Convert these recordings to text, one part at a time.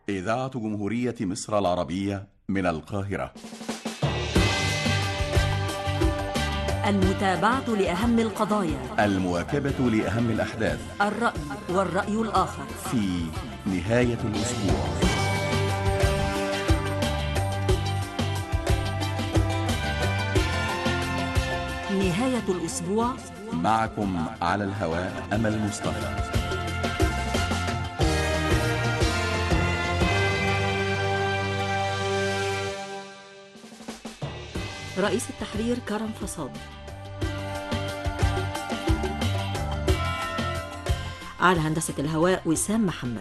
إذاعة جمهورية مصر العربية من القاهرة المتابعة لأهم القضايا المواكبة لأهم الأحداث الرأي والرأي الآخر في نهاية الأسبوع نهاية الأسبوع معكم على الهواء أمل مصطفى رئيس التحرير كرم فصاد على هندسة الهواء وسام محمد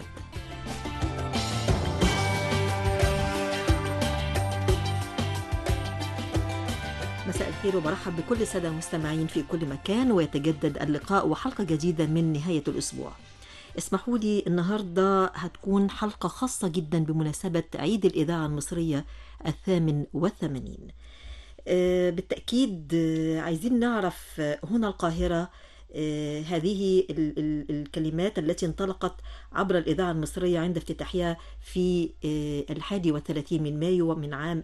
مساء الخير وبرحب بكل السادة المستمعين في كل مكان ويتجدد اللقاء وحلقة جديدة من نهاية الأسبوع اسمحوا لي النهاردة هتكون حلقة خاصة جدا بمناسبة عيد الإذاعة المصرية الثامن والثمانين آه، بالتأكيد آه، عايزين نعرف آه، هنا القاهرة آه، هذه ال- ال- الكلمات التي انطلقت عبر الإذاعة المصرية عند افتتاحها في آه، الحادي والثلاثين من مايو من عام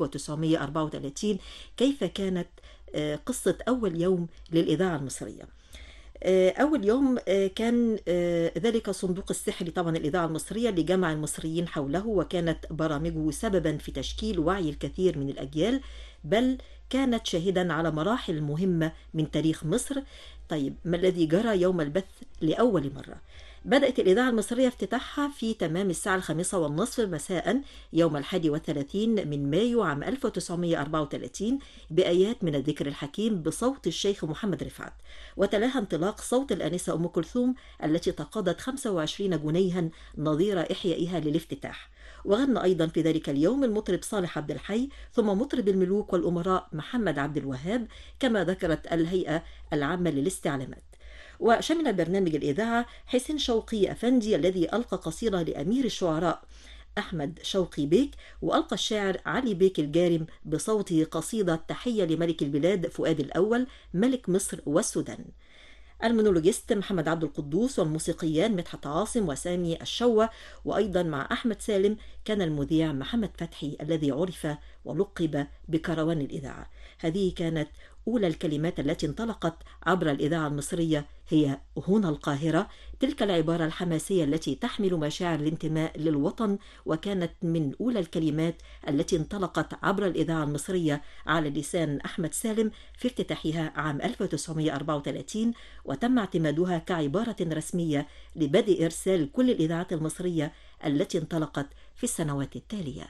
1934 كيف كانت آه، قصة أول يوم للإذاعة المصرية آه، أول يوم آه، كان آه، ذلك صندوق السحر طبعا الإذاعة المصرية لجمع المصريين حوله وكانت برامجه سببا في تشكيل وعي الكثير من الأجيال بل كانت شاهدا على مراحل مهمة من تاريخ مصر طيب ما الذي جرى يوم البث لأول مرة؟ بدأت الإذاعة المصرية افتتاحها في تمام الساعة الخامسة والنصف مساء يوم الحادي والثلاثين من مايو عام 1934 بآيات من الذكر الحكيم بصوت الشيخ محمد رفعت وتلاها انطلاق صوت الآنسة أم كلثوم التي تقاضت 25 جنيها نظير إحيائها للافتتاح وغنى أيضا في ذلك اليوم المطرب صالح عبد الحي ثم مطرب الملوك والأمراء محمد عبد الوهاب كما ذكرت الهيئة العامة للاستعلامات وشمل برنامج الإذاعة حسين شوقي أفندي الذي ألقى قصيدة لأمير الشعراء أحمد شوقي بيك وألقى الشاعر علي بيك الجارم بصوته قصيدة تحية لملك البلاد فؤاد الأول ملك مصر والسودان المونولوجيست محمد عبد القدوس والموسيقيان مدحت عاصم وسامي الشوة وأيضا مع أحمد سالم كان المذيع محمد فتحي الذي عرف ولقب بكروان الإذاعة هذه كانت أولى الكلمات التي انطلقت عبر الإذاعة المصرية هي هنا القاهرة تلك العبارة الحماسية التي تحمل مشاعر الانتماء للوطن وكانت من أولى الكلمات التي انطلقت عبر الإذاعة المصرية على لسان أحمد سالم في افتتاحها عام 1934 وتم اعتمادها كعبارة رسمية لبدء إرسال كل الإذاعات المصرية التي انطلقت في السنوات التالية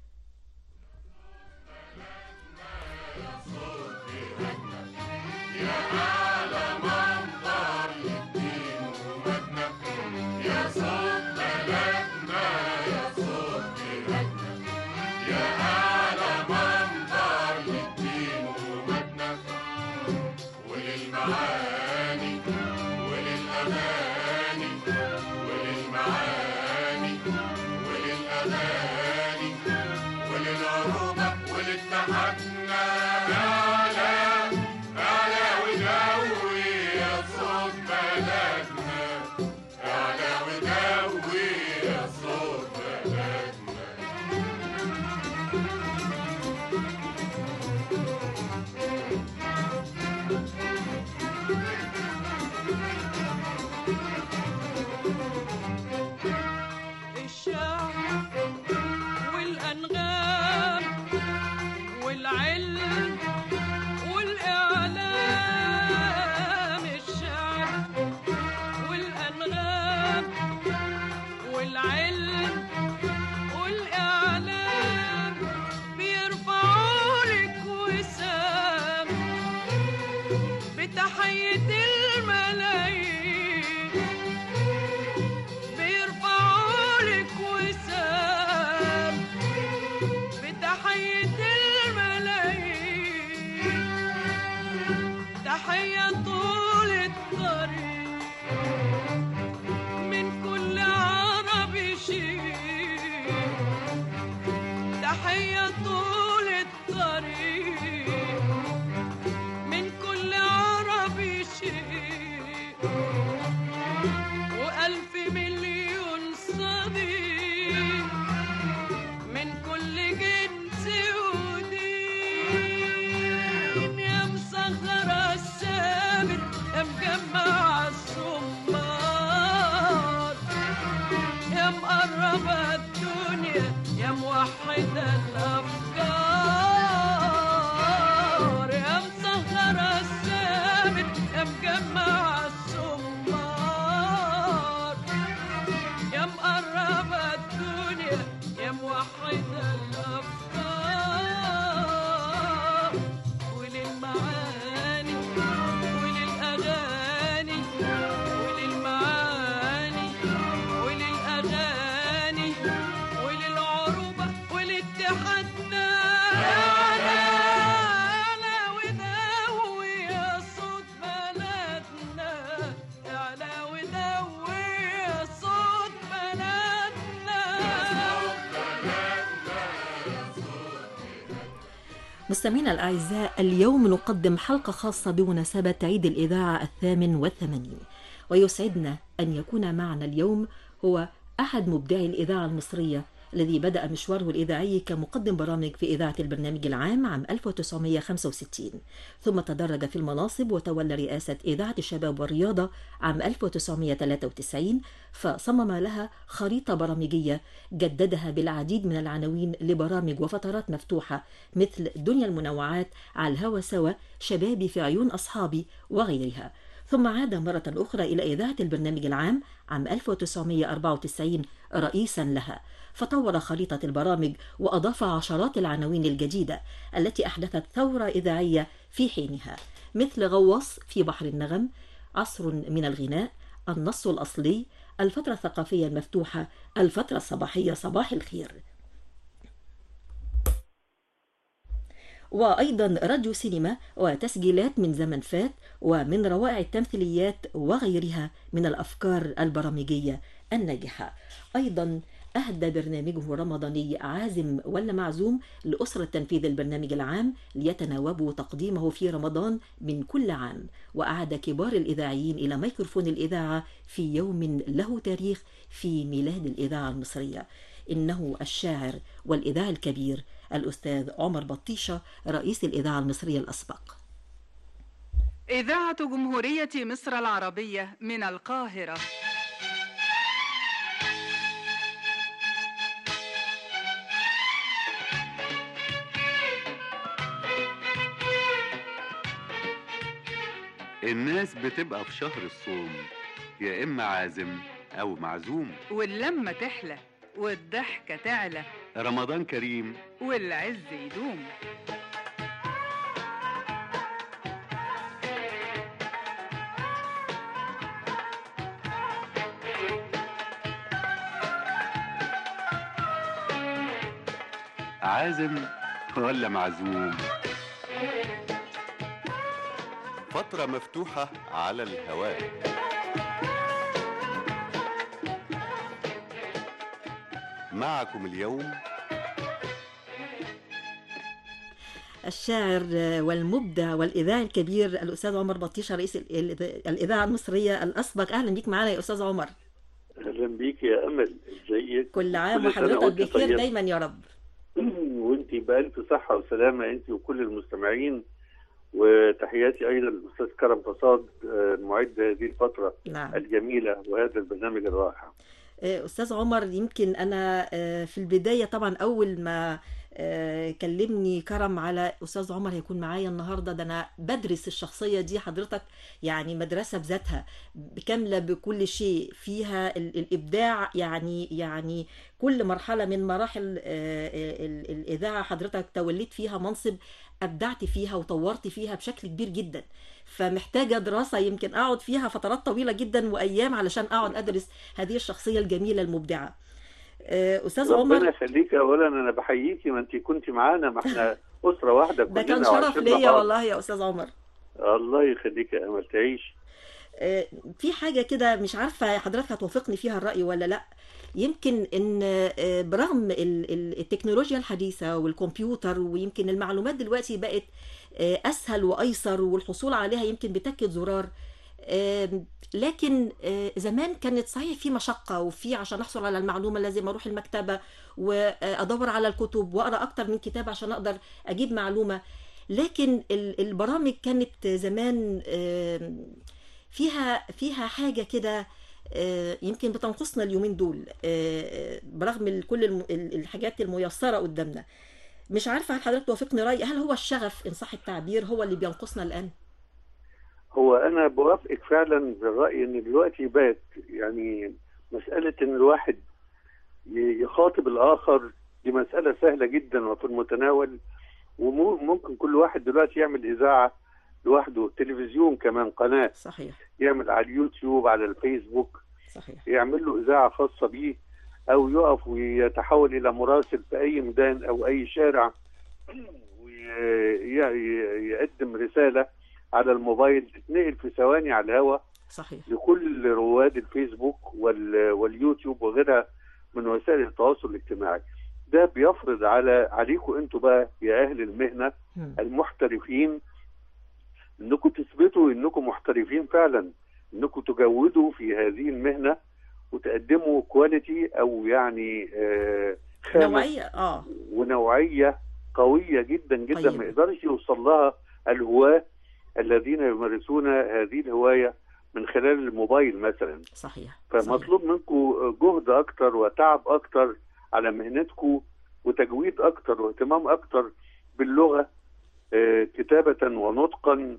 وللمعاني وللأماني وللمعاني وللأماني وللعروبة ولاتحادنا أعلى أعلى ودوي يا صوت بلدنا أعلى ودوي يا صوت بلدنا الشعر والأنغام والعلم والإعلام الشعر والأنغام والعلم والإعلام بيرفعوا لك وسام بتحية الملايين بيرفعوا لك وسام بتحية الملايين تحية طول الطريق من كل عربي شيء مقربة الدنيا يا موحد الأفكار يا مسهرة الثابت يا مجمع السمار يا مقربة الدنيا يا موحد الأفكار وللمعاني وللأغاني وللمعاني وللأغاني وللعروبة ولاتحادنا أعلى ودوي يا صوت بلدنا أعلى ودوي يا صوت بلدنا مستمعينا الأعزاء اليوم نقدم حلقة خاصة بمناسبة عيد الإذاعة الثامن والثمانين ويسعدنا أن يكون معنا اليوم هو أحد مبدعي الإذاعة المصرية الذي بدأ مشواره الإذاعي كمقدم برامج في إذاعة البرنامج العام عام 1965 ثم تدرج في المناصب وتولى رئاسة إذاعة الشباب والرياضة عام 1993 فصمم لها خريطة برامجية جددها بالعديد من العناوين لبرامج وفترات مفتوحة مثل دنيا المنوعات على الهوى سوا شبابي في عيون أصحابي وغيرها ثم عاد مرة أخرى إلى إذاعة البرنامج العام عام 1994 رئيسا لها فطور خريطة البرامج وأضاف عشرات العناوين الجديدة التي أحدثت ثورة إذاعية في حينها مثل غواص في بحر النغم عصر من الغناء النص الأصلي الفترة الثقافية المفتوحة الفترة الصباحية صباح الخير وأيضا راديو سينما وتسجيلات من زمن فات ومن روائع التمثيليات وغيرها من الأفكار البرامجية الناجحة أيضا أهدى برنامجه رمضاني عازم ولا معزوم لأسرة تنفيذ البرنامج العام ليتناوبوا تقديمه في رمضان من كل عام وأعاد كبار الإذاعيين إلى ميكروفون الإذاعة في يوم له تاريخ في ميلاد الإذاعة المصرية إنه الشاعر والإذاعي الكبير الأستاذ عمر بطيشة رئيس الإذاعة المصرية الأسبق إذاعة جمهورية مصر العربية من القاهرة الناس بتبقى في شهر الصوم يا إما عازم أو معزوم واللمة تحلى والضحكة تعلى رمضان كريم والعز يدوم عازم ولا معزوم فترة مفتوحة على الهواء معكم اليوم الشاعر والمبدع والإذاعي الكبير الأستاذ عمر بطيشة رئيس ال- ال- الإذاعة المصرية الأسبق أهلا بيك معنا يا أستاذ عمر اهلا بيك يا امل ازيك كل عام كل سنة وحضرتك وأنت بخير طيب. دايما يا رب وانت بألف صحة وسلامة انت وكل المستمعين وتحياتي ايضا للاستاذ كرم فصاد آه، معد هذه الفترة نعم الجميلة وهذا البرنامج الرائع آه، أستاذ عمر يمكن أنا آه، في البداية طبعا أول ما آه، كلمني كرم على أستاذ عمر هيكون معايا النهاردة ده أنا بدرس الشخصية دي حضرتك يعني مدرسة بذاتها كاملة بكل شيء فيها ال- الإبداع يعني يعني كل مرحلة من مراحل آه، آه، ال- الإذاعة حضرتك توليت فيها منصب أبدعت فيها وطورت فيها بشكل كبير جدا فمحتاجة دراسة يمكن أقعد فيها فترات طويلة جدا وأيام علشان أقعد أدرس هذه الشخصية الجميلة المبدعة آه، أستاذ ربنا عمر يخليك اولا انا بحييكي ما انت كنت معانا ما احنا اسرة واحدة ده كلنا كان شرف وعشرنا ليا بعض. والله يا أستاذ عمر الله يخليك يا امل تعيش آه، في حاجة كده مش عارفة حضرتك هتوافقني فيها الرأي ولا لأ يمكن ان آه، برغم ال- ال- التكنولوجيا الحديثة والكمبيوتر ويمكن المعلومات دلوقتي بقت آه، اسهل وايسر والحصول عليها يمكن بتكة زرار آم، لكن آه، زمان كانت صحيح في مشقة وفي عشان احصل على المعلومة لازم اروح المكتبة وادور على الكتب واقرا اكتر من كتاب عشان اقدر اجيب معلومة لكن ال- البرامج كانت زمان آم، فيها فيها حاجة كده آه، يمكن بتنقصنا اليومين دول آه، آه، برغم ال- كل الم- ال- الحاجات الميسرة قدامنا مش عارفة هل حضرتك توافقني رأي هل هو الشغف إن صح التعبير هو اللي بينقصنا الآن؟ هو انا بوافقك فعلا بالراي ان دلوقتي بقت يعني مساله ان الواحد ي- يخاطب الاخر دي مساله سهله جدا وفي المتناول وممكن كل واحد دلوقتي يعمل اذاعه لوحده تلفزيون كمان قناه صحيح يعمل على اليوتيوب على الفيسبوك صحيح يعمل له اذاعه خاصه بيه او يقف ويتحول الى مراسل في اي ميدان او اي شارع ويقدم رساله على الموبايل تتنقل في ثواني على الهواء صحيح لكل رواد الفيسبوك وال- واليوتيوب وغيرها من وسائل التواصل الاجتماعي ده بيفرض على عليكم انتوا بقى يا اهل المهنه مم. المحترفين انكم تثبتوا انكم محترفين فعلا انكم تجودوا في هذه المهنه وتقدموا كواليتي او يعني آه، خامه نوعية اه ونوعيه قويه جدا جدا طيب. ما يقدرش يوصل لها الهواه الذين يمارسون هذه الهوايه من خلال الموبايل مثلا صحيح صحيح. فمطلوب منكم جهد اكتر وتعب اكتر على مهنتكم وتجويد اكتر واهتمام اكتر باللغه آه، كتابه ونطقا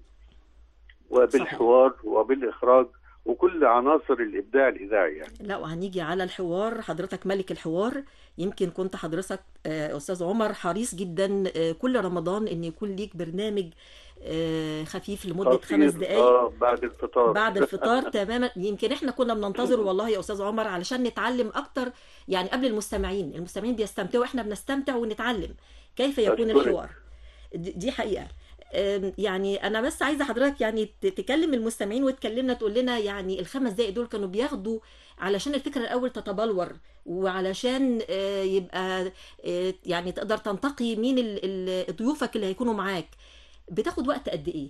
وبالحوار وبالاخراج وكل عناصر الابداع الاذاعي يعني لا وهنيجي على الحوار حضرتك ملك الحوار يمكن كنت حضرتك آه، استاذ عمر حريص جدا آه، كل رمضان ان يكون ليك برنامج آه، خفيف لمده قصير، خمس دقائق اه بعد الفطار بعد الفطار تماما يمكن احنا كنا بننتظر والله يا استاذ عمر علشان نتعلم اكتر يعني قبل المستمعين المستمعين بيستمتعوا احنا بنستمتع ونتعلم كيف يكون أشكرك. الحوار دي دي حقيقة أم، يعني انا بس عايزه حضرتك يعني ت- تكلم المستمعين وتكلمنا تقول لنا يعني الخمس دقائق دول كانوا بياخدوا علشان الفكره الاول تتبلور وعلشان آه، يبقى آه، يعني تقدر تنتقي مين ال- ال- ضيوفك اللي هيكونوا معاك بتاخد وقت قد ايه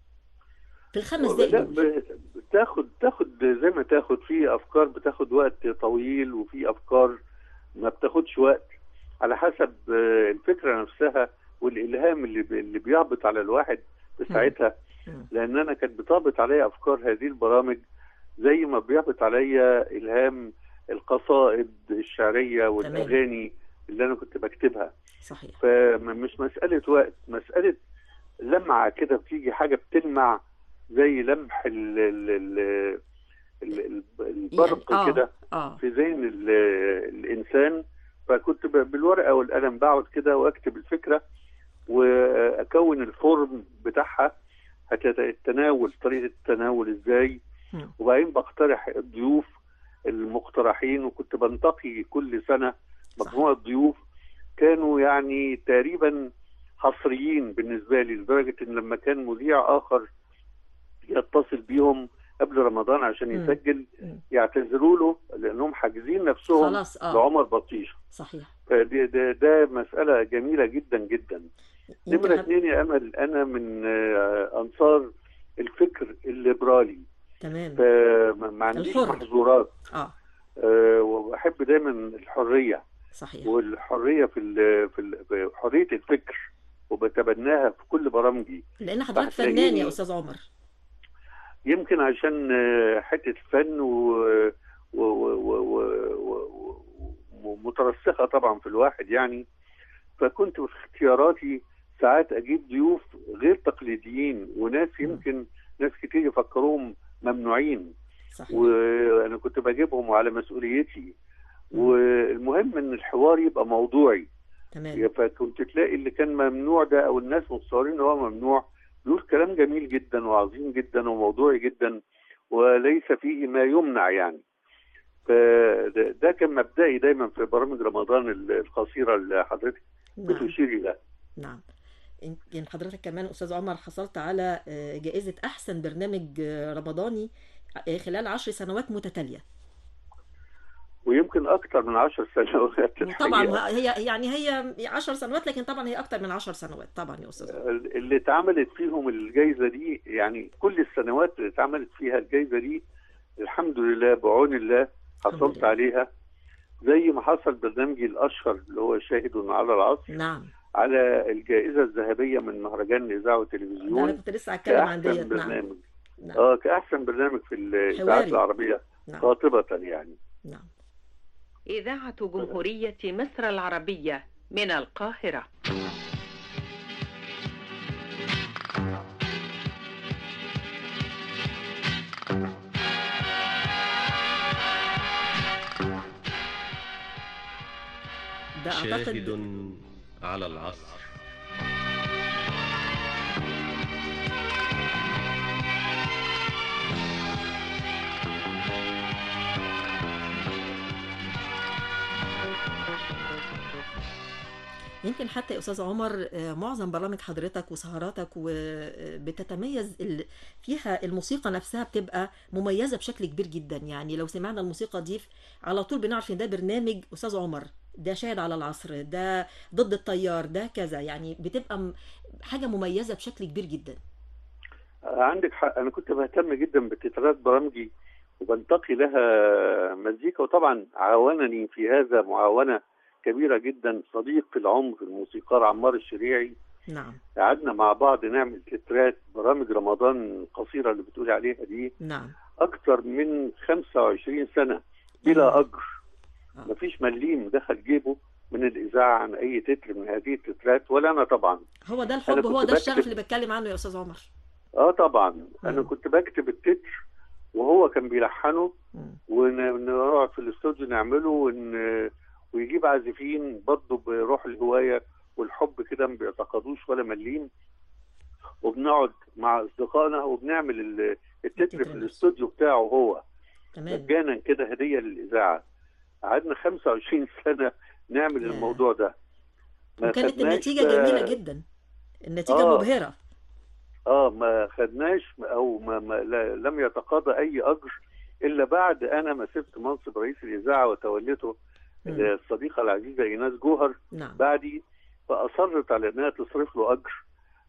في الخمس لا دقائق دول ب- بتاخد تاخد زي ما تاخد في افكار بتاخد وقت طويل وفي افكار ما بتاخدش وقت على حسب آه، الفكره نفسها والالهام اللي ب- اللي بيهبط على الواحد في ساعتها مم. لان انا كانت بتهبط عليا افكار هذه البرامج زي ما بيهبط عليا الهام القصائد الشعريه والاغاني اللي انا كنت بكتبها صحيح فمش مسألة وقت مسألة لمعة كده بتيجي حاجة بتلمع زي لمح ال ال ال ال ال البرق يعني- آه، كده اه في ذهن ال- الإنسان فكنت ب- بالورقة والقلم بقعد كده وأكتب الفكرة وأكون الفورم بتاعها هت- التناول طريقة التناول إزاي مم. وبعدين بقترح الضيوف المقترحين وكنت بنتقي كل سنة مجموعة ضيوف كانوا يعني تقريبا حصريين بالنسبة لي لدرجة إن لما كان مذيع آخر يتصل بيهم قبل رمضان عشان مم. يسجل مم. يعتذروا له لأنهم حاجزين نفسهم خلاص اه لعمر بطيشة صحيح فدي ده, ده مسألة جميلة جدا جدا يمكن نمرة حض- اثنين يا أمل أنا من آه، أنصار الفكر الليبرالي تمام فما ما عنديش الحر. محظورات اه آه، وبحب دايما الحرية صحيح والحريه في ال في, ال في حريه الفكر وبتبناها في كل برامجي لان حضرتك هتلاقيني- فنان يا استاذ عمر يمكن عشان آه، حته الفن و و- و- و- و- و- ومترسخه طبعا في الواحد يعني فكنت في اختياراتي ساعات اجيب ضيوف غير تقليديين وناس يمكن ناس كتير يفكروهم ممنوعين صحيح وانا كنت بجيبهم على مسؤوليتي والمهم ان الحوار يبقى موضوعي تمام فكنت تلاقي اللي كان ممنوع ده او الناس متصورين ان هو ممنوع بيقول كلام جميل جدا وعظيم جدا وموضوعي جدا وليس فيه ما يمنع يعني فده ده كان مبدئي دايما في برامج رمضان القصيره اللي حضرتك نعم بتشيري لها نعم يمكن حضرتك كمان استاذ عمر حصلت على آه، جائزة احسن برنامج آه، رمضاني آه، خلال عشر سنوات متتالية ويمكن اكثر من عشر سنوات طبعا الحقيقة. هي يعني هي عشر سنوات لكن طبعا هي اكتر من عشر سنوات طبعا يا استاذ عمر. اللي اتعملت فيهم الجائزه دي يعني كل السنوات اللي اتعملت فيها الجائزه دي الحمد لله بعون الله الحمد حصلت لله. عليها زي ما حصل برنامجي الاشهر اللي هو شاهد على العصر نعم على الجائزه الذهبيه من مهرجان الاذاعه انا والتلفزيون كنت لسه هتكلم عن كاحسن ديت نعم برنامج نعم اه كاحسن برنامج في الاذاعات حواري. العربيه نعم قاطبة يعني نعم إذاعة جمهورية مصر العربية من القاهرة ده شاهد اعتقد على العصر يمكن حتى يا استاذ عمر آه، معظم برامج حضرتك وسهراتك وبتتميز ال- فيها الموسيقى نفسها بتبقى مميزه بشكل كبير جدا يعني لو سمعنا الموسيقى دي على طول بنعرف ان ده برنامج استاذ عمر ده شاهد على العصر ده ضد التيار ده كذا يعني بتبقى م- حاجه مميزه بشكل كبير جدا عندك حق انا كنت بهتم جدا بتترات برامجي وبنتقي لها مزيكا وطبعا عاونني في هذا معاونه كبيره جدا صديق العمر الموسيقار عمار الشريعي نعم قعدنا مع بعض نعمل تترات برامج رمضان القصيره اللي بتقولي عليها دي نعم اكثر من 25 سنه بلا اجر آه. مفيش مليم دخل جيبه من الاذاعه عن اي تتر من هذه التترات ولا انا طبعا هو ده أنا الحب كنت هو ده الشغف بكتب- اللي بتكلم عنه يا استاذ عمر اه طبعا انا مم. كنت بكتب التتر وهو كان بيلحنه مم. ونقعد في الاستوديو نعمله ون... ويجيب عازفين برضه بروح الهوايه والحب كده ما بيعتقدوش ولا مليم وبنقعد مع اصدقائنا وبنعمل ال- التتر التتر في نفسه. الاستوديو بتاعه هو تمام مجانا كده هديه للاذاعه قعدنا 25 سنه نعمل ياه. الموضوع ده ما وكانت خدناش النتيجه بقى- جميله جدا النتيجه آه. مبهره اه ما خدناش او ما, ما لا لم يتقاضى اي اجر الا بعد انا ما سبت منصب رئيس الاذاعه وتوليته مم. الصديقه العزيزه ايناس جوهر نعم بعدي فاصرت على انها تصرف له اجر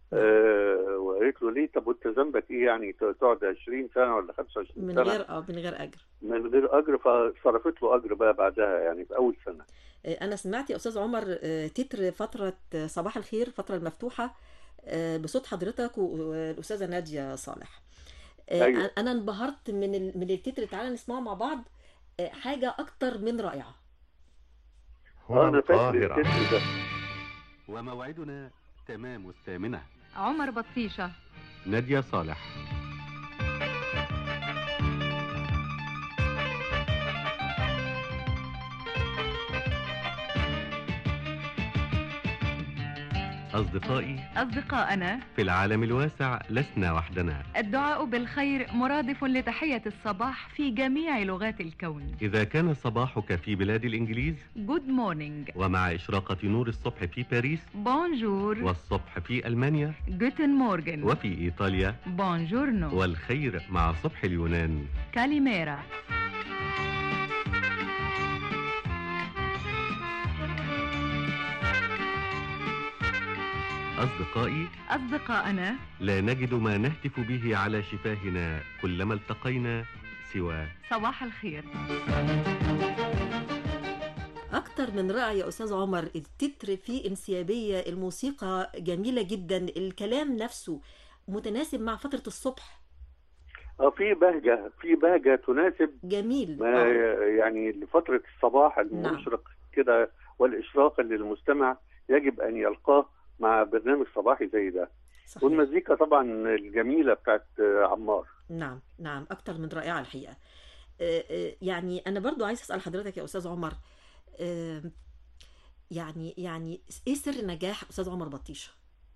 آه وقالت له ليه طب وانت ذنبك ايه يعني ت- تقعد 20 سنه ولا 25 من سنه غير اه من غير اجر من غير اجر فصرفت له اجر بقى بعدها يعني في اول سنه آه، انا سمعت يا استاذ عمر آه، تتر فتره آه، صباح الخير الفتره المفتوحه آه، بصوت حضرتك و- والاستاذه ناديه صالح آه، أيوة. انا انبهرت من ال- من التتر تعالى نسمعه مع بعض آه، حاجه اكتر من رائعه آه انا فاكر التتر ده وموعدنا تمام الثامنة عمر بطيشة نادية صالح أصدقائي أصدقائنا في العالم الواسع لسنا وحدنا الدعاء بالخير مرادف لتحية الصباح في جميع لغات الكون إذا كان صباحك في بلاد الإنجليز جود مورنينج ومع إشراقة نور الصبح في باريس بونجور والصبح في ألمانيا جوتن مورجن وفي إيطاليا بونجورنو والخير مع صبح اليونان كاليميرا أصدقائي أصدقائنا لا نجد ما نهتف به على شفاهنا كلما التقينا سوى صباح الخير اكتر من رائع يا استاذ عمر التتر فيه انسيابيه الموسيقى جميله جدا الكلام نفسه متناسب مع فتره الصبح اه في بهجه في بهجه تناسب جميل ما آه. يعني لفترة الصباح المشرق كده والإشراق اللي المستمع يجب أن يلقاه مع برنامج صباحي زي ده صحيح. والمزيكا طبعا الجميلة بتاعت عمار نعم نعم أكتر من رائعة الحقيقة آه، آه، يعني أنا برضو عايز أسأل حضرتك يا أستاذ عمر آه، يعني يعني إيه سر نجاح أستاذ عمر بطيشة؟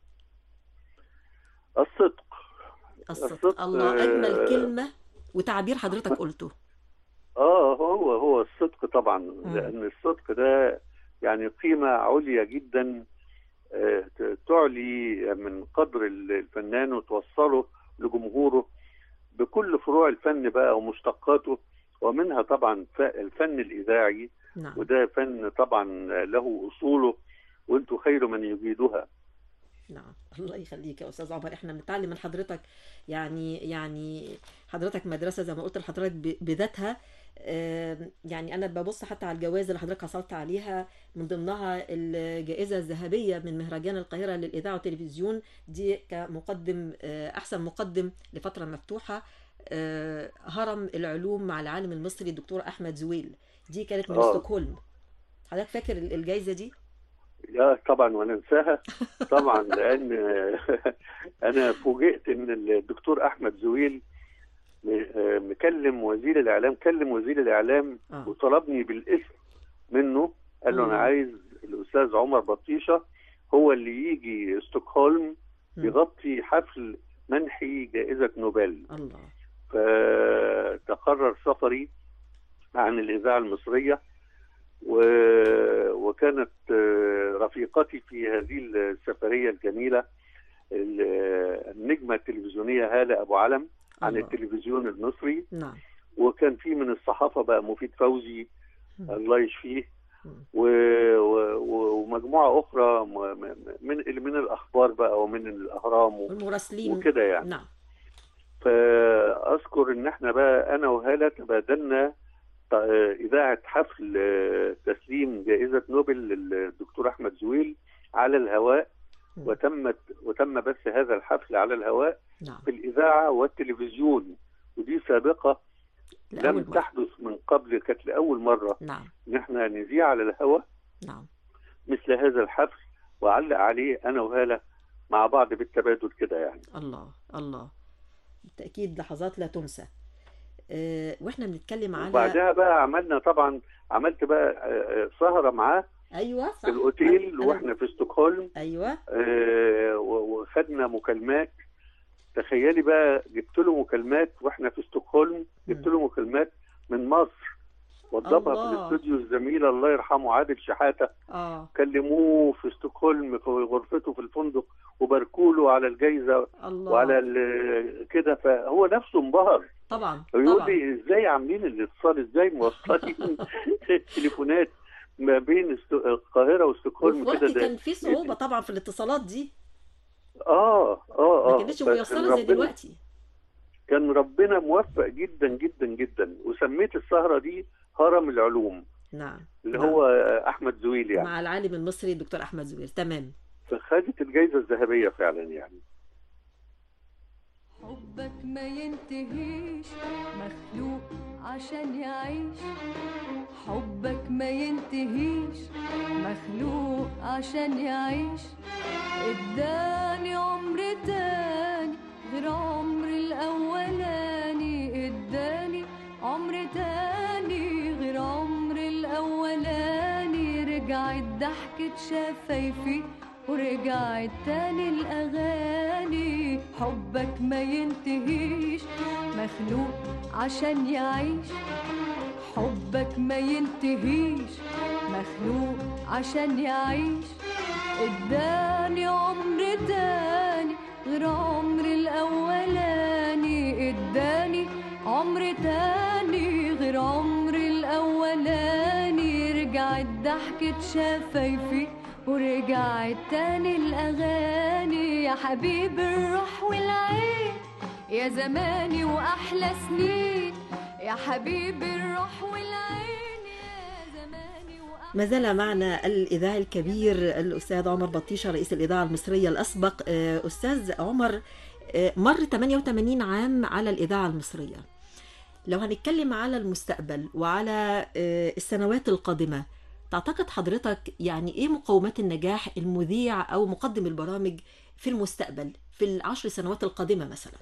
الصدق الصدق الصدق، الله أجمل آه، كلمة وتعبير حضرتك قلته اه هو هو الصدق طبعا لأن الصدق ده يعني قيمة عليا جدا آه، ت- تعلي من قدر الفنان وتوصله لجمهوره بكل فروع الفن بقى ومشتقاته ومنها طبعا ف- الفن الإذاعي نعم وده فن طبعا له اصوله وانتم خير من يجيدها نعم الله يخليك يا استاذ عمر احنا بنتعلم من حضرتك يعني يعني حضرتك مدرسه زي ما قلت لحضرتك ب- بذاتها آم، يعني انا ببص حتى على الجوائز اللي حضرتك حصلت عليها من ضمنها الجائزه الذهبيه من مهرجان القاهره للاذاعه والتلفزيون دي كمقدم آه، احسن مقدم لفتره مفتوحه آه، هرم العلوم مع العالم المصري الدكتور احمد زويل دي كانت من آه. ستوكهولم حضرتك فاكر ال- الجايزه دي لا طبعا وانا انساها طبعا لان انا فوجئت ان الدكتور احمد زويل م- مكلم وزير الاعلام كلم وزير الاعلام آه. وطلبني بالاسم منه قال له انا الله. عايز الاستاذ عمر بطيشه هو اللي يجي ستوكهولم مم. يغطي حفل منحي جائزه نوبل الله فتقرر سفري عن الإذاعة المصرية و... وكانت آه، رفيقتي في هذه السفرية الجميلة ال- النجمة التلفزيونية هالة أبو علم عن الله. التلفزيون المصري نعم وكان في من الصحافة بقى مفيد فوزي مم. الله يشفيه مم. و... و... ومجموعة أخرى م- م- من من الأخبار بقى ومن الأهرام و... والمراسلين وكده يعني نعم فاذكر ان احنا بقى انا وهاله تبادلنا ط- اذاعه حفل آه، تسليم جائزه نوبل للدكتور احمد زويل على الهواء مم. وتمت وتم بث هذا الحفل على الهواء نعم في الاذاعه والتلفزيون ودي سابقه لأول لم مرة تحدث من قبل كانت لاول مره نعم ان احنا نذيع على الهواء نعم مثل هذا الحفل واعلق عليه انا وهاله مع بعض بالتبادل كده يعني الله الله بالتأكيد لحظات لا تنسى آه، واحنا بنتكلم على وبعدها بقى عملنا طبعا عملت بقى آه، آه، سهره معاه ايوه صح في الاوتيل أنا- واحنا في ستوكهولم ايوه آه، و- وخدنا مكالمات تخيلي بقى جبت له مكالمات واحنا في ستوكهولم جبت له مكالمات من مصر وضبها في الله. الاستوديو الزميل الله يرحمه عادل شحاته اه كلموه في ستوكهولم في غرفته في الفندق وباركوا له على الجائزه الله وعلى ال- كده فهو نفسه انبهر طبعا يقول طبعا لي ازاي عاملين الاتصال ازاي موصلين التليفونات ما بين است- القاهره وستوكهولم وفي كده وقت ده كان في صعوبة طبعا في الاتصالات دي اه اه اه ما كانتش بس ميسرة زي ربنا- دلوقتي كان ربنا موفق جدا جدا جدا وسميت السهره دي هرم العلوم نعم اللي نعم. هو احمد زويل يعني مع العالم المصري الدكتور احمد زويل تمام فخدت الجائزه الذهبيه فعلا يعني حبك ما ينتهيش مخلوق عشان يعيش حبك ما ينتهيش مخلوق عشان يعيش اداني عمر تاني غير عمر الاولاني اداني عمر تاني غير عمر الاولاني رجعت ضحكة شفايفي ورجعت تاني الاغاني حبك ما ينتهيش مخلوق عشان يعيش حبك ما ينتهيش مخلوق عشان يعيش اداني عمر تاني غير عمر الاولاني اداني عمر تاني غير عمر الاولاني رجعت ضحكة شفايفي ورجعت تاني الاغاني يا حبيب الروح والعين يا زماني واحلى سنين يا حبيب الروح والعين يا زماني واحلى ما زال معنا الإذاعي الكبير الأستاذ عمر بطيشة رئيس الإذاعة المصرية الأسبق آه، أستاذ عمر آه، مر 88 عام على الإذاعة المصرية لو هنتكلم على المستقبل وعلى آه، السنوات القادمة تعتقد حضرتك يعني إيه مقومات النجاح المذيع أو مقدم البرامج في المستقبل في العشر سنوات القادمة مثلا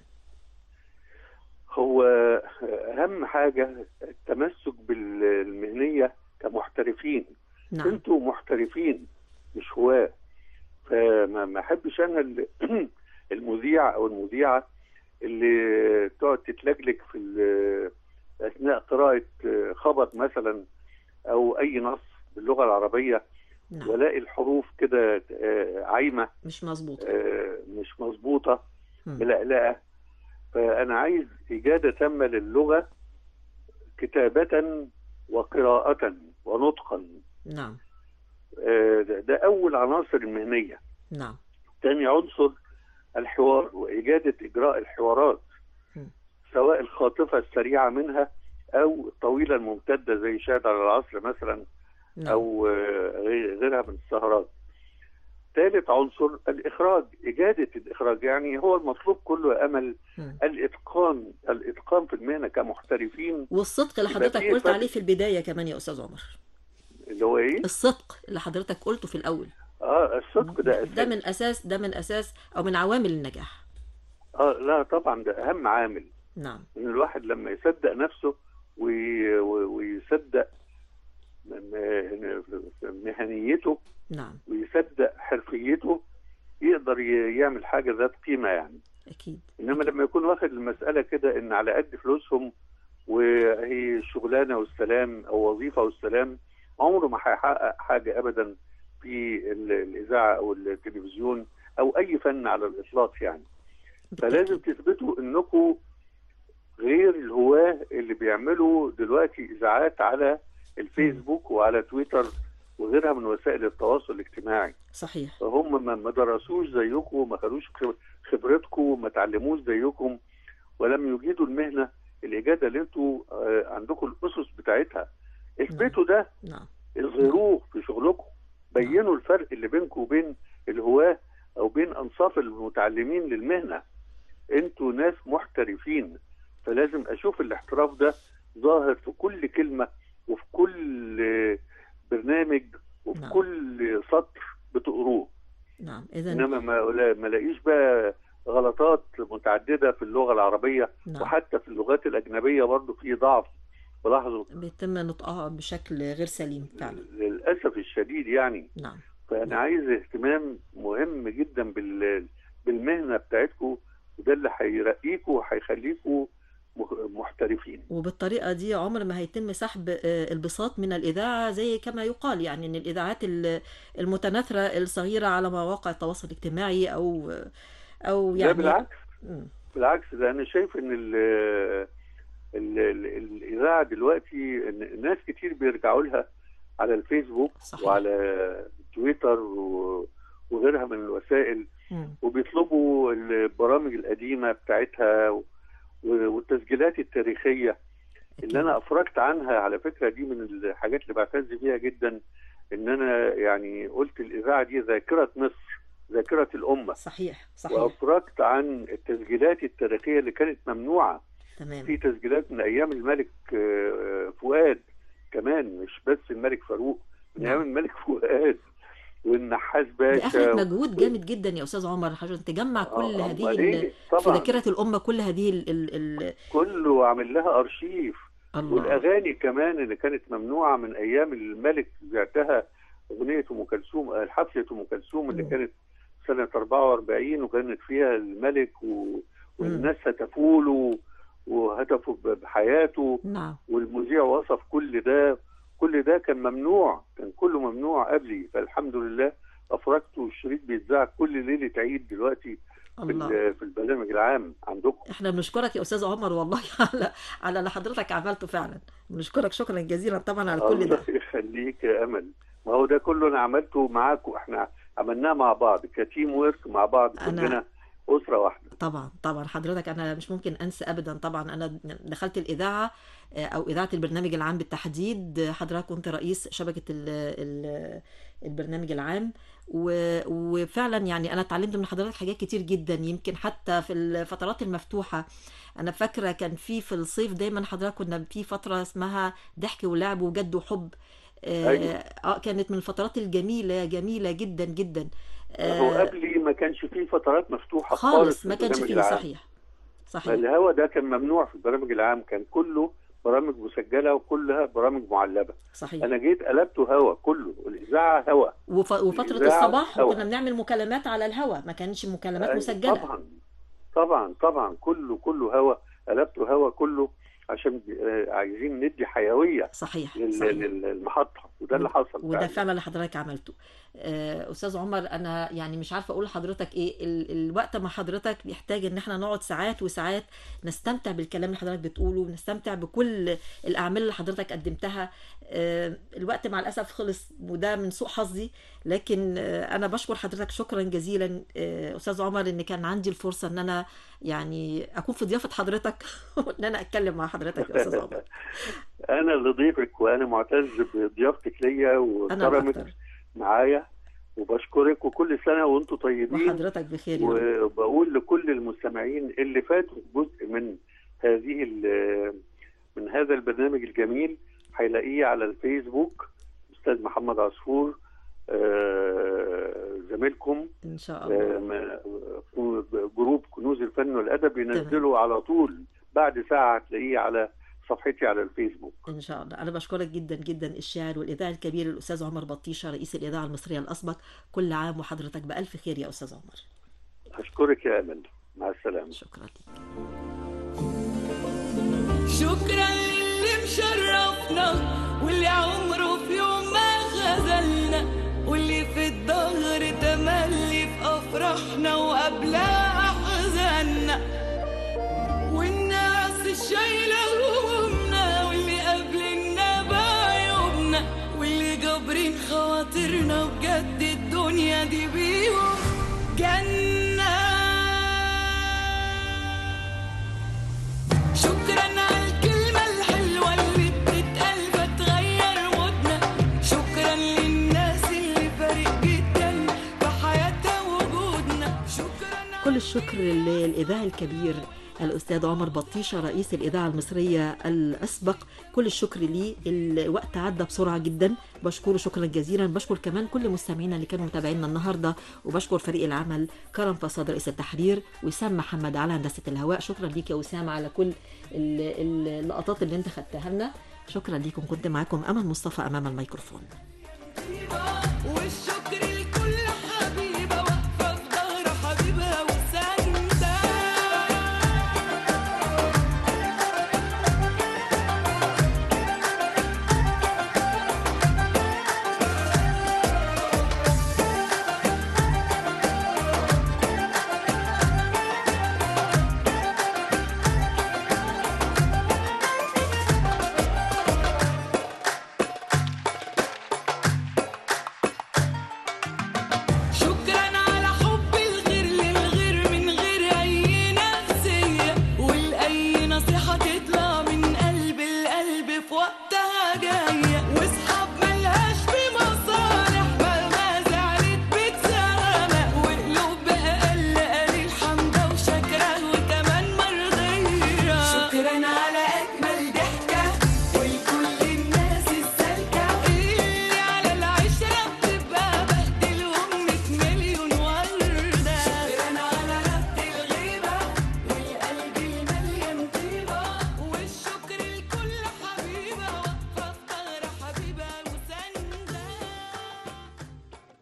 هو اهم حاجه التمسك بالمهنيه كمحترفين نعم انتوا محترفين مش هواه فما ما احبش انا ال- المذيع او المذيعه اللي تقعد تتلجلج في ال- اثناء قراءه خبر مثلا او اي نص باللغه العربيه نعم والاقي الحروف كده آه، عايمه مش مظبوط آه، مش مظبوطه مم. ملقلقه فانا عايز اجاده تامه للغه كتابه وقراءه ونطقا نعم آه، ده ده اول عناصر المهنيه نعم ثاني عنصر الحوار واجاده اجراء الحوارات م. سواء الخاطفه السريعه منها او الطويله الممتده زي شاهد على العصر مثلا نعم او آه، غير- غيرها من السهرات ثالث عنصر الاخراج اجاده الاخراج يعني هو المطلوب كله يا امل مم. الاتقان الاتقان في المهنه كمحترفين والصدق اللي يبقى حضرتك في قلت فرق. عليه في البدايه كمان يا استاذ عمر اللي هو ايه؟ الصدق اللي حضرتك قلته في الاول اه الصدق ده ده من أساسي. اساس ده من اساس او من عوامل النجاح اه لا طبعا ده اهم عامل نعم ان الواحد لما يصدق نفسه وي... وي- ويصدق م- م- مهنيته نعم ويصدق حرفيته يقدر ي- يعمل حاجه ذات قيمه يعني اكيد انما لما يكون واخد المساله كده ان على قد فلوسهم وهي شغلانه والسلام او وظيفه والسلام عمره ما هيحقق حاجه ابدا في ال- الاذاعه او التلفزيون او اي فن على الاطلاق يعني فلازم تثبتوا انكم غير الهواه اللي بيعملوا دلوقتي اذاعات على الفيسبوك وعلى تويتر وغيرها من وسائل التواصل الاجتماعي صحيح فهم ما- ما درسوش زيكم ما خدوش خب- خبرتكم ما تعلموش زيكم ولم يجيدوا المهنه الاجاده اللي انتوا آه، عندكم الاسس بتاعتها اثبتوا ده نعم اظهروه في شغلكم بينوا الفرق اللي بينكم وبين الهواه او بين انصاف المتعلمين للمهنه انتوا ناس محترفين فلازم اشوف الاحتراف ده ظاهر في كل كلمه وفي كل آه، برنامج وفي نعم. كل سطر بتقروه نعم اذا انما ما لا- ما الاقيش بقى غلطات متعدده في اللغه العربيه نعم وحتى في اللغات الاجنبيه برضو في ضعف ولاحظوا بيتم نطقها بشكل غير سليم فعلا للاسف الشديد يعني نعم فانا عايز اهتمام مهم جدا بال بالمهنه بتاعتكم وده اللي هيرقيكم وهيخليكم مخ- محترفين وبالطريقة دي عمر ما هيتم سحب آه، البساط من الإذاعة زي كما يقال يعني إن الإذاعات ال- المتناثرة الصغيرة على مواقع التواصل الاجتماعي أو أو لا يعني بالعكس مم. بالعكس ده انا شايف ان ال ال ال الاذاعه دلوقتي إن ناس كتير بيرجعوا لها على الفيسبوك صحيح. وعلى تويتر و- وغيرها من الوسائل مم. وبيطلبوا البرامج القديمه بتاعتها و- والتسجيلات التاريخيه اللي انا افرجت عنها على فكره دي من الحاجات اللي بعتز بيها جدا ان انا يعني قلت الاذاعه دي ذاكره مصر ذاكره الامه صحيح صحيح وافرجت عن التسجيلات التاريخيه اللي كانت ممنوعه تمام في تسجيلات من ايام الملك آه، فؤاد كمان مش بس الملك فاروق من نعم. ايام الملك فؤاد والنحاس دي باشا أخذت مجهود جامد جدا يا أستاذ عمر عشان تجمع كل آه، هذه أمال ال- إيه؟ في طبعا ذاكرة الأمة كل هذه ال ال ال كله عامل لها ارشيف الله والاغاني كمان اللي كانت ممنوعه من ايام الملك بعتها اغنيه ام كلثوم آه، حفله ام كلثوم اللي مم. كانت سنه 44 وكانت فيها الملك و... والناس هتفوا له وهتفوا ب- بحياته نعم والمذيع وصف كل ده كل ده كان ممنوع كان كله ممنوع قبلي فالحمد لله افرجت والشريط بيتذاع كل ليله عيد دلوقتي في, الله ال- في البرنامج العام عندكم احنا بنشكرك يا استاذ عمر والله على على اللي حضرتك عملته فعلا بنشكرك شكرا جزيلا طبعا على كل ده الله يخليك يا امل ما هو ده كله انا عملته معاكم احنا عملناه مع بعض كتيم ورك مع بعض أنا- كلنا اسره واحده طبعا طبعا حضرتك انا مش ممكن انسى ابدا طبعا انا دخلت الاذاعه آه، او اذاعه البرنامج العام بالتحديد آه، حضرتك كنت رئيس شبكه ال ال البرنامج العام و- وفعلا يعني انا اتعلمت من حضرتك حاجات كتير جدا يمكن حتى في الفترات المفتوحه انا فاكره كان في في الصيف دايما حضرتك كنا في فتره اسمها ضحك ولعب وجد وحب آه، أيوة. اه كانت من الفترات الجميله جميله جدا جدا آه، هو قبلي ما كانش فيه فترات مفتوحه خالص في ما كانش البرنامج فيه العام. صحيح صحيح الهوا ده كان ممنوع في البرامج العام كان كله برامج مسجله وكلها برامج معلبه صحيح انا جيت قلبته هوا كله الاذاعه هوا وف... وفترة الإذاعة الصباح هوا. كنا بنعمل مكالمات على الهواء ما كانش مكالمات أيوة، مسجلة طبعا طبعا طبعا كله كله هوا قلبته هوا كله عشان آه، عايزين ندي حيويه صحيح لل- صحيح لل- للمحطه وده اللي حصل وده فعلا. فعلا اللي حضرتك عملته آه، استاذ عمر انا يعني مش عارفه اقول لحضرتك ايه ال... الوقت مع حضرتك بيحتاج ان احنا نقعد ساعات وساعات نستمتع بالكلام اللي حضرتك بتقوله ونستمتع بكل الاعمال اللي حضرتك قدمتها آه، الوقت مع الاسف خلص وده من سوء حظي لكن آه، انا بشكر حضرتك شكرا جزيلا آه، استاذ عمر ان كان عندي الفرصه ان انا يعني اكون في ضيافه حضرتك وان انا اتكلم مع حضرتك يا استاذ عمر انا اللي ضيفك وانا معتز بضيافتك ليا انا وكرمك اكتر معايا وبشكرك وكل سنه وانتم طيبين وحضرتك بخير يا رب. وبقول لكل المستمعين اللي فاتوا جزء من هذه ال- من هذا البرنامج الجميل هيلاقيه على الفيسبوك استاذ محمد عصفور آه، زميلكم ان شاء آه، الله م- جروب كنوز الفن والادب ينزله على طول بعد ساعه هتلاقيه على صفحتي على الفيسبوك ان شاء الله انا بشكرك جدا جدا الشاعر والاذاعي الكبير الاستاذ عمر بطيشه رئيس الاذاعه المصريه الاسبق كل عام وحضرتك بالف خير يا استاذ عمر اشكرك يا امل مع السلامه شكرا لك شكرا للي مشرفنا واللي عمره في يوم ما خذلنا واللي في الظهر تملي في افراحنا وقبلها احزاننا والناس الشايله همومنا واللي قابلنا بعيوبنا واللي جابرين خواطرنا بجد الدنيا دي بيهم جنه شكرا على الكلمة الحلوة اللي بتتقال فتغير مودنا شكرا للناس اللي فارق جدا في حياتها وجودنا شكرا كل الشكر للاذاعي الكبير الاستاذ عمر بطيشه رئيس الاذاعه المصريه الاسبق كل الشكر ليه الوقت عدى بسرعه جدا بشكره شكرا جزيلا بشكر كمان كل مستمعينا اللي كانوا متابعينا النهارده وبشكر فريق العمل كرم فصاد رئيس التحرير وسام محمد على هندسه الهواء شكرا ليك يا وسام على كل ال- ال- اللقطات اللي انت خدتها لنا شكرا ليكم كنت معاكم امل مصطفى امام الميكروفون وش